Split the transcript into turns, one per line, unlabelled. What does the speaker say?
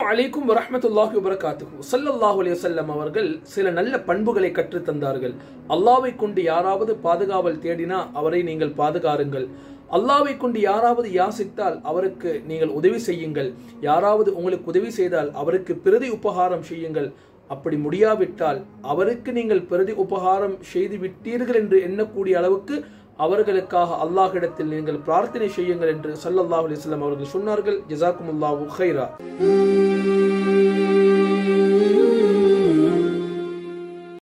அலைக்கும் வரஹ்மத்துல்லாஹி வபரகாத்துஹு ஸல்லல்லாஹு அலைஹி வஸல்லம் அவர்கள் சில நல்ல பண்புகளை கற்றுத் தந்தார்கள் அல்லாஹ்வை கொண்டு யாராவது பாதுகாவல் தேடினா அவரை நீங்கள் பாதுகாருங்கள் அல்லாஹ்வை கொண்டு யாராவது யாசித்தால் அவருக்கு நீங்கள் உதவி செய்யுங்கள் யாராவது உங்களுக்கு உதவி செய்தால் அவருக்கு பிரதி உபகாரம் செய்யுங்கள் அப்படி முடியாவிட்டால் அவருக்கு நீங்கள் பிரதி உபகாரம் செய்து விட்டீர்கள் என்று எண்ணக்கூடிய அளவுக்கு அவர்களுக்காக அல்லாஹ்விடத்தில் நீங்கள் பிரார்த்தனை செய்யுங்கள் என்று ஸல்லல்லாஹு அலைஹி வஸல்லம் அவர்கள் சொன்னார்கள் ஜஸாக்குமுல்லாஹு ஹைரா